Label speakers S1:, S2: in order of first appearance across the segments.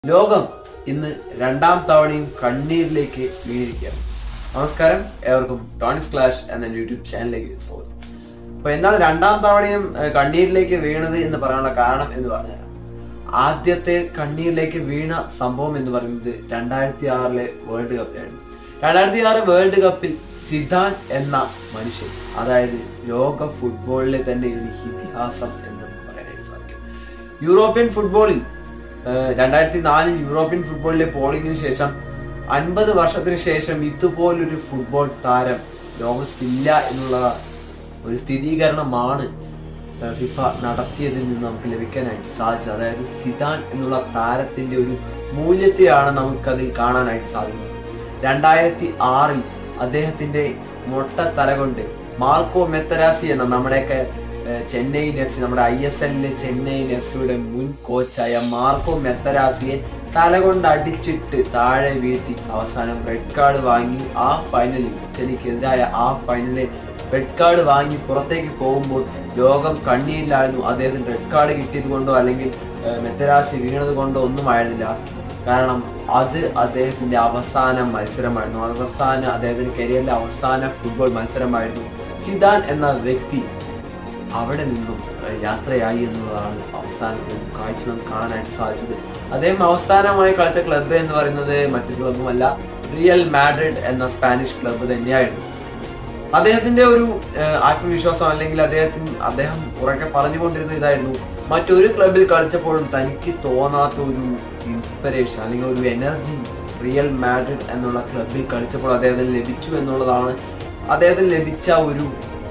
S1: ലോകം ഇന്ന് രണ്ടാം തവണയും കണ്ണീരിലേക്ക് വീണിരിക്കുകയാണ് നമസ്കാരം ഏവർക്കും ടോണിസ് ക്ലാഷ് എന്ന യൂട്യൂബ് ചാനലിലേക്ക് സ്വാഗതം അപ്പൊ എന്താണ് രണ്ടാം തവണയും ഏഹ്, കണ്ണീരിലേക്ക് വീണത് എന്ന് പറയാനുള്ള കാരണം എന്ന് പറഞ്ഞുതരാം ആദ്യത്തെ കണ്ണീരിലേക്ക് വീണ സംഭവം എന്ന് പറയുന്നത് രണ്ടായിരത്തി ആറിലെ വേൾഡ് കപ്പിലായിരുന്നു രണ്ടായിരത്തി ആറ് വേൾഡ് കപ്പിൽ സിദാൻ എന്ന മനുഷ്യൻ അതായത് ലോക ഫുട്ബോളിലെ തന്നെ ഒരു ഇതിഹാസം എന്ന് നമുക്ക് പറയാനായിട്ട് സാധിക്കും യൂറോപ്യൻ ഫുട്ബോളിൽ രണ്ടായിരത്തി നാലിൽ യൂറോപ്യൻ ഫുട്ബോളിലെ പോളിംഗിന് ശേഷം അൻപത് വർഷത്തിന് ശേഷം ഇതുപോലൊരു ഫുട്ബോൾ താരം ലോകത്തില്ല എന്നുള്ള ഒരു സ്ഥിരീകരണമാണ് ഏഹ്, ഫിഫ നടത്തിയതിൽ നിന്ന് നമുക്ക് ലഭിക്കാനായിട്ട് സാധിച്ചത് അതായത് സിദാൻ എന്നുള്ള താരത്തിന്റെ ഒരു മൂല്യത്തെയാണ് നമുക്കതിൽ കാണാനായിട്ട് സാധിക്കുന്നത് രണ്ടായിരത്തി ആറിൽ അദ്ദേഹത്തിന്റെ മൊട്ട തല കൊണ്ട് മാർക്കോ മെത്തരാസി എന്ന നമ്മുടെയൊക്കെ ഏഹ്, ചെന്നൈയിൻ എഫ് സി നമ്മുടെ ഐ എസ് എല്ലിലെ ചെന്നൈയിൻ എഫ് സിയുടെ മുൻ കോച്ചായ മാർക്കോ മെത്തരാസിയെ തല കൊണ്ട് അടിച്ചിട്ട് താഴെ വീഴ്ത്തി അവസാനം റെഡ് കാർഡ് വാങ്ങി ആ ഫൈനലിൽ ഇറ്റലിക്കെതിരായ ആ ഫൈനലിൽ റെഡ് കാർഡ് വാങ്ങി പുറത്തേക്ക് പോകുമ്പോൾ ലോകം കണ്ണീരിലായിരുന്നു അദ്ദേഹത്തിന് റെഡ് കാർഡ് കിട്ടിയത് കൊണ്ടോ അല്ലെങ്കിൽ ഏഹ്, മെത്തരാസി വീണത് കൊണ്ടോ ഒന്നും ആയിരുന്നില്ല കാരണം അത് അദ്ദേഹത്തിന്റെ അവസാന മത്സരമായിരുന്നു അവസാന അദ്ദേഹത്തിന്റെ കരിയറിലെ അവസാന ഫുട്ബോൾ മത്സരമായിരുന്നു സിദാൻ എന്ന വ്യക്തി അവിടെ നിന്നും ഏഹ്, യാത്രയായി എന്നുള്ളതാണ് അവസാനത്തെ ഒരു കാഴ്ച നമുക്ക് കാണാനായിട്ട് സാധിച്ചത് അദ്ദേഹം അവസാനമായി കളിച്ച ക്ലബ്ബ് എന്ന് പറയുന്നത് മറ്റു ക്ലബ്ബുമല്ല റിയൽ മാഡ്രിഡ് എന്ന സ്പാനിഷ് ക്ലബ്ബ് തന്നെയായിരുന്നു അദ്ദേഹത്തിന്റെ ഒരു ഏഹ്, ആത്മവിശ്വാസം അല്ലെങ്കിൽ അദ്ദേഹത്തിന് അദ്ദേഹം ഉറക്കെ പറഞ്ഞുകൊണ്ടിരുന്നത് ഇതായിരുന്നു മറ്റൊരു ക്ലബിൽ കളിച്ചപ്പോഴും തനിക്ക് തോന്നാത്ത ഒരു ഇൻസ്പിറേഷൻ അല്ലെങ്കിൽ ഒരു എനർജി റിയൽ മാഡ്രിഡ് എന്നുള്ള ക്ലബിൽ കളിച്ചപ്പോൾ അദ്ദേഹത്തിന് ലഭിച്ചു എന്നുള്ളതാണ് അദ്ദേഹത്തിന് ലഭിച്ച ഒരു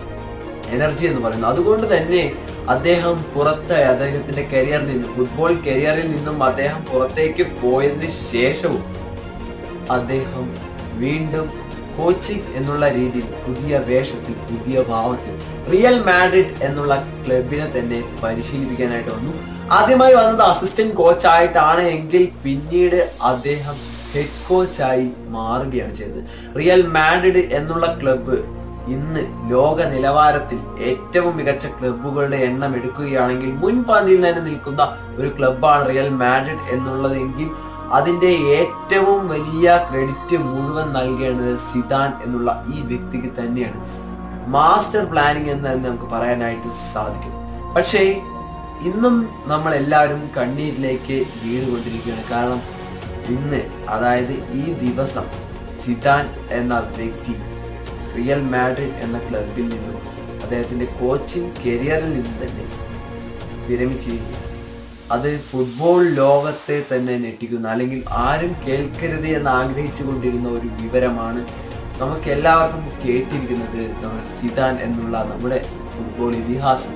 S1: എനർജി എന്ന് പറയുന്നത് അതുകൊണ്ട് തന്നെ അദ്ദേഹം പുറത്ത് അദ്ദേഹത്തിന്റെ കരിയറിൽ നിന്നും ഫുട്ബോൾ കരിയറിൽ നിന്നും അദ്ദേഹം പുറത്തേക്ക് പോയതിന് ശേഷവും അദ്ദേഹം വീണ്ടും കോച്ചിങ് എന്നുള്ള രീതിയിൽ പുതിയ വേഷത്തിൽ പുതിയ ഭാവത്തിൽ റിയൽ മാഡ്രിഡ് എന്നുള്ള ക്ലബിനെ തന്നെ പരിശീലിപ്പിക്കാനായിട്ട് വന്നു ആദ്യമായി വന്നത് അസിസ്റ്റന്റ് കോച്ചായിട്ടാണ് എങ്കിൽ പിന്നീട് അദ്ദേഹം ഹെഡ് കോച്ചായി മാറുകയാണ് ചെയ്തത് റിയൽ മാഡ്രിഡ് എന്നുള്ള ക്ലബ്ബ് ഇന്ന് ലോക നിലവാരത്തിൽ ഏറ്റവും മികച്ച ക്ലബ്ബുകളുടെ എണ്ണം എടുക്കുകയാണെങ്കിൽ മുൻപന്തിയിൽ തന്നെ നിൽക്കുന്ന ഒരു ക്ലബ്ബാണ് റിയൽ മാഡ്രിഡ് എന്നുള്ളതെങ്കിൽ അതിന്റെ ഏറ്റവും വലിയ ക്രെഡിറ്റ് മുഴുവൻ നൽകേണ്ടത് സിദാൻ എന്നുള്ള ഈ വ്യക്തിക്ക് തന്നെയാണ് മാസ്റ്റർ പ്ലാനിങ് എന്ന് തന്നെ നമുക്ക് പറയാനായിട്ട് സാധിക്കും പക്ഷേ ഇന്നും നമ്മൾ എല്ലാവരും കണ്ണീരിലേക്ക് വീണുകൊണ്ടിരിക്കുകയാണ് കാരണം ഇന്ന് അതായത് ഈ ദിവസം സിദാൻ എന്ന വ്യക്തി റിയൽ മാഡ്രിഡ് എന്ന ക്ലബിൽ നിന്നും അദ്ദേഹത്തിന്റെ കോച്ചിങ് കരിയറിൽ നിന്ന് തന്നെ വിരമിച്ചിരിക്കുകയാണ് അത് ഫുട്ബോൾ ലോകത്തെ തന്നെ ഞെട്ടിക്കുന്ന അല്ലെങ്കിൽ ആരും കേൾക്കരുത് എന്ന് ആഗ്രഹിച്ചു കൊണ്ടിരുന്ന ഒരു വിവരമാണ് നമുക്ക് എല്ലാവർക്കും കേട്ടിരിക്കുന്നത് നമ്മുടെ സിദാൻ എന്നുള്ള നമ്മുടെ ഫുട്ബോൾ ഇതിഹാസം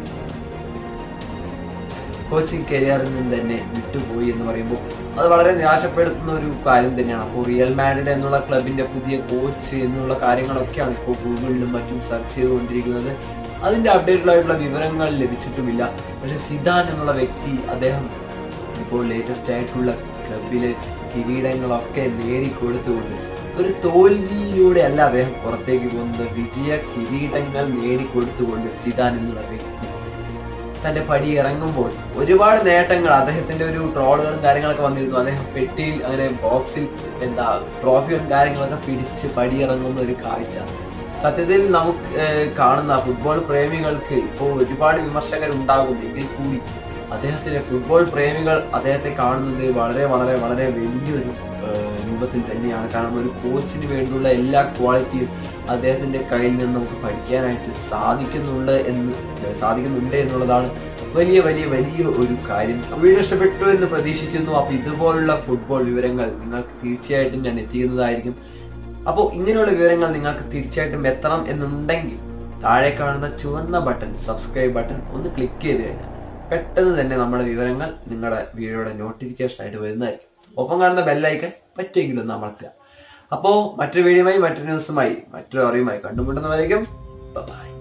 S1: കോച്ചിങ് കരിയറിൽ നിന്ന് തന്നെ വിട്ടുപോയി എന്ന് പറയുമ്പോൾ അത് വളരെ നിരാശപ്പെടുത്തുന്ന ഒരു കാര്യം തന്നെയാണ് അപ്പോൾ റിയൽ മാഡ്രിഡ് എന്നുള്ള ക്ലബിന്റെ പുതിയ കോച്ച് എന്നുള്ള കാര്യങ്ങളൊക്കെയാണ് ഇപ്പോൾ ഗൂഗിളിലും മറ്റും സെർച്ച് ചെയ്തുകൊണ്ടിരിക്കുന്നത് അതിന്റെ അപ്ഡേറ്റഡ് ആയിട്ടുള്ള വിവരങ്ങൾ ലഭിച്ചിട്ടുമില്ല പക്ഷെ സിദാൻ എന്നുള്ള വ്യക്തി അദ്ദേഹം ഇപ്പോൾ ലേറ്റസ്റ്റ് ആയിട്ടുള്ള ക്ലബിലെ കിരീടങ്ങളൊക്കെ നേടിക്കൊടുത്തുകൊണ്ട് ഒരു തോൽവിയിലൂടെ അല്ല അദ്ദേഹം പുറത്തേക്ക് പോകുന്നത് വിജയ കിരീടങ്ങൾ നേടിക്കൊടുത്തുകൊണ്ട് സിദാൻ എന്നുള്ള വ്യക്തി തന്റെ പടി ഇറങ്ങുമ്പോൾ ഒരുപാട് നേട്ടങ്ങൾ അദ്ദേഹത്തിന്റെ ഒരു ട്രോളുകളും കാര്യങ്ങളൊക്കെ വന്നിരുന്നു അദ്ദേഹം പെട്ടിയിൽ അങ്ങനെ ബോക്സിൽ എന്താ ട്രോഫിയും കാര്യങ്ങളൊക്കെ പിടിച്ച് പടി ഇറങ്ങുന്ന ഒരു കാഴ്ച സത്യത്തിൽ നമുക്ക് ഏഹ്, കാണുന്ന ഫുട്ബോൾ പ്രേമികൾക്ക് ഇപ്പോൾ ഒരുപാട് വിമർശകർ ഉണ്ടാകും എങ്കിൽ കൂടി അദ്ദേഹത്തിലെ ഫുട്ബോൾ പ്രേമികൾ അദ്ദേഹത്തെ കാണുന്നത് വളരെ വളരെ വളരെ വലിയൊരു ഏഹ്, രൂപത്തിൽ തന്നെയാണ് കാരണം ഒരു കോച്ചിന് വേണ്ടിയുള്ള എല്ലാ ക്വാളിറ്റിയും അദ്ദേഹത്തിന്റെ കയ്യിൽ നിന്ന് നമുക്ക് പഠിക്കാനായിട്ട് സാധിക്കുന്നുണ്ട് എന്ന് ഏഹ്, സാധിക്കുന്നുണ്ട് എന്നുള്ളതാണ് വലിയ വലിയ വലിയ ഒരു കാര്യം വീഡിയോ ഇഷ്ടപ്പെട്ടു എന്ന് പ്രതീക്ഷിക്കുന്നു അപ്പൊ ഇതുപോലുള്ള ഫുട്ബോൾ വിവരങ്ങൾ നിങ്ങൾക്ക് തീർച്ചയായിട്ടും ഞാൻ എത്തിക്കുന്നതായിരിക്കും അപ്പോൾ ഇങ്ങനെയുള്ള വിവരങ്ങൾ നിങ്ങൾക്ക് തീർച്ചയായിട്ടും എത്തണം എന്നുണ്ടെങ്കിൽ താഴെ കാണുന്ന ചുവന്ന ബട്ടൺ സബ്സ്ക്രൈബ് ബട്ടൺ ഒന്ന് ക്ലിക്ക് ചെയ്ത് കഴിഞ്ഞാൽ പെട്ടെന്ന് തന്നെ നമ്മുടെ വിവരങ്ങൾ നിങ്ങളുടെ വീഡിയോയുടെ നോട്ടിഫിക്കേഷൻ ആയിട്ട് വരുന്നതായിരിക്കും ഒപ്പം കാണുന്ന ബെല്ലൈക്കൻ പറ്റുമെങ്കിലും ഒന്ന് അമർത്തുക അപ്പോൾ മറ്റൊരു വീഡിയോയുമായി മറ്റൊരു ന്യൂസുമായി മറ്റൊരു അറിയുമായി കണ്ടുമുട്ടുന്നവരേക്കും ബൈ